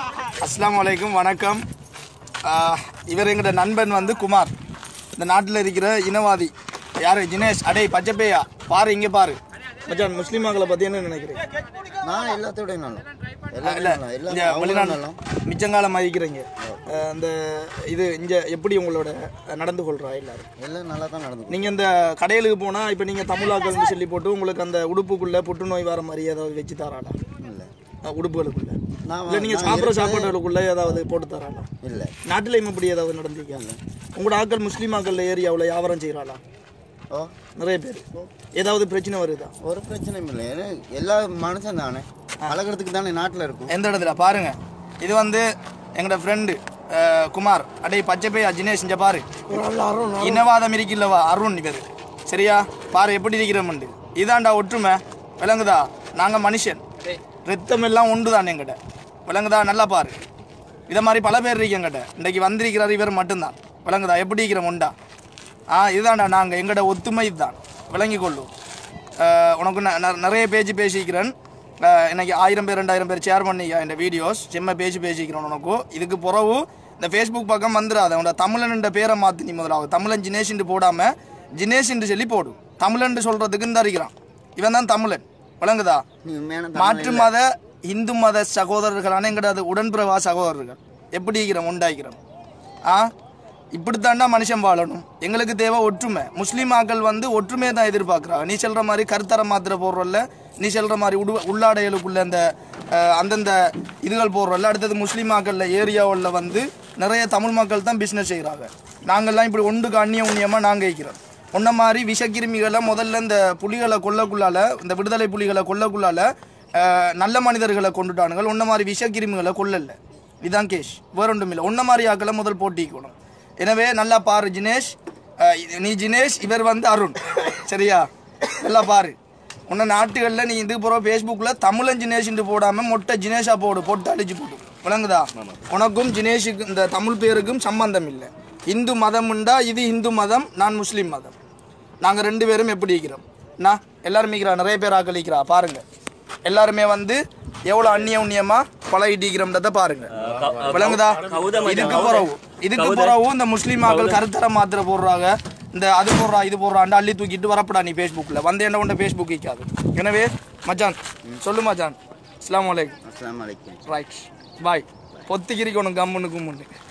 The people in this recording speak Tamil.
அஸ்ஸலாமு அலைக்கும் வணக்கம் ஆஹ், இவர் எங்களோட நண்பன் வந்து குமார் இந்த நாட்டில் இருக்கிற இனவாதி யாரு ஜினேஷ் அடே பச்சைப்பையா பாரு இங்கே பாரு மச்சான் முஸ்லீம் மக்களை பற்றி என்ன நினைக்கிறீங்க நான் எல்லாத்தோட நல்லா இல்ல எல்லாம் இங்க எல்லாம் வெளிநாடு நல்லா மிச்சங்காலம் மதிக்கிறீங்க ஆஹ், அந்த இது இங்க எப்படி உங்களோட நடந்து கொள்றா எல்லாரும் எல்லாம் நல்லா தான் நடந்து நீங்க இந்த கடையிலுக்கு போனா இப்ப நீங்க தமிழாக்கள்னு சொல்லி போட்டு உங்களுக்கு அந்த உடுப்புக்குள்ள புற்றுநோய் வர மாதிரி ஏதாவது வச்சு தராடா இல்லை அஹ், உடுப்புகளுக்குள்ள நான் இல்ல நீங்க நான் சாப்பிட்ற இருக்கிறது- சாப்பாடுகளுக்குள்ள ஏதாவது போட்டு தராடா இல்லை நாட்டிலையும் இப்படி ஏதாவது நடந்திருக்காங்க உங்களோட ஆட்கள் முஸ்லீம் ஆக்கள் ஏரியாவில் வியாபாரம் செய்கிறாளா ஓ நிறைய பேர் ஏதாவது பிரச்சனை வருதா ஒரு பிரச்சனையும் இல்லை ஏன்னா எல்லா மனுஷன் தானே பழகிறதுக்கு தானே நாட்டில் இருக்கும் எந்த இடத்துல பாருங்க இது வந்து எங்களோட ஃப்ரெண்டு குமார் அடே பச்சைப்பையா ஜினேஷ் இங்க பாரு இனவாதம் இருக்கில்லவா அருண் இவர் சரியா பாரு எப்படி இருக்கிறோம்ண்டு இதாண்டா ஒற்றுமை விளங்குதா நாங்க மனுஷன் ரத்தம் எல்லாம் ஒன்று தான் எங்கிட்ட விளங்குதா நல்லா பாரு இதை மாதிரி பல பேர் இருக்கு எங்கிட்ட இன்னைக்கு வந்திருக்கிறார் இவர் மட்டும்தான் விளங்குதா எப்படி இருக்கிற உண்டா ஆ இதுதான்டா நாங்கள் எங்களோட ஒத்துமை இதுதான் விளங்கி கொள்ளும் அஹ் உனக்கு ந- ந- நிறைய பேஜ் பேசிக்கிறேன் அஹ் இன்னைக்கு ஆயிரம் பேர் ரெண்டாயிரம் பேர் ஷேர் பண்ணியா இந்த வீடியோஸ் செம்ம பேஜ் பேசிக்கிறோம் உனக்கு இதுக்கு பிறகு இந்த ஃபேஸ்புக் பக்கம் வந்துடாத உன்னோட தமிழன் பேரை மாற்றி நீ முதலாவது தமிழன் ஜினேஷ் போடாம ஜினேஷ் சொல்லி போடு தமிழன் சொல்றதுக்கு இந்த இருக்கிறான் இவன் தான் தமிழன் விளங்குதா நீ உண்மையான மாற்று மத இந்து மத சகோதரர்களான எங்கடாது உடன்பிறவா சகோதரர்கள் எப்படி இருக்கிறோம் உண்டாக்கிறோம் ஆ இப்படித்தாண்டா மனுஷன் வாழணும் எங்களுக்கு தேவை ஒற்றுமை முஸ்லீம் ஆக்கள் வந்து ஒற்றுமையை தான் எதிர்பார்க்குறாங்க நீ சொல்கிற மாதிரி கருத்தர மாத்திரை போடுறோல்ல நீ சொல்கிற மாதிரி உடு உள்ளாடைகளுக்குள்ள அந்த அஹ், அந்தந்த இதுகள் போடுறோல்ல அடுத்தது முஸ்லீம் ஆக்களில் ஏரியாவில் வந்து நிறைய தமிழ் மக்கள் தான் பிஸ்னஸ் செய்கிறாங்க நாங்கள்லாம் இப்படி ஒன்றுக்கு அந்நிய உண்ணியமாக நாங்கள் இருக்கிறோம் உன்ன மாதிரி விஷக்கிருமிகளை முதல்ல இந்த புலிகளை கொல்லக்குள்ளால இந்த விடுதலை புலிகளை கொல்லக்குள்ளால அஹ், நல்ல மனிதர்களை கொண்டுட்டானுங்கள் உன்ன மாதிரி விஷக்கிருமிகளை கொல்லல இதான் கேஷ் வேற ஒன்றும் இல்லை உன்ன மாதிரி ஆக்களை முதல் போட்டிக்கணும் எனவே நல்லா பாரு ஜினேஷ் அஹ், இது- நீ ஜினேஷ் இவர் வந்து அருண் சரியா நல்லா பாரு உன்ன நாட்டுகளில் நீ இது போகிற ஃபேஸ்புக்கில் தமிழன் ஜினேஷ்ன்ட்டு போடாமல் மொட்டை ஜினேஷா போடு போட்டு அடிச்சு போடு விளங்குதா உனக்கும் ஜினேஷுக்கு இந்த தமிழ் பேருக்கும் சம்பந்தம் இல்லை இந்து மதம் உண்டா இது இந்து மதம் நான் முஸ்லீம் மதம் நாங்கள் ரெண்டு பேரும் எப்படி இருக்கிறோம் என்ன எல்லாரும் இருக்கிறா நிறைய பேர் ஆக்களிக்கிறா பாருங்க எல்லாருமே வந்து எவ்வளோ அந்நிய உண்ணியமா பழகிட்டிக்கிறோம்ன்றத பாருங்க விளங்குதா இதுக்கு பிறகு இதுக்கு பிறகு இந்த முஸ்லீம் ஆக்கள் கருத்தர மாத்திரை போடுறாங்க இந்த அது போடுறா இது போடுறான்டா அள்ளி தூக்கிட்டு வரப்படா நீ ஃபேஸ்புக்கில் வந்து என்ன கொண்ட ஃபேஸ்புக் வைக்காது எனவே மச்சான் சொல்லு மச்சான் அஸ்ஸலாமு அலைக்கும் அஸ்லாம் வலைக்கம் ரைட் பாய் பொத்திக்கிரிக்கணும் கம்முன்னு கும்முன்னு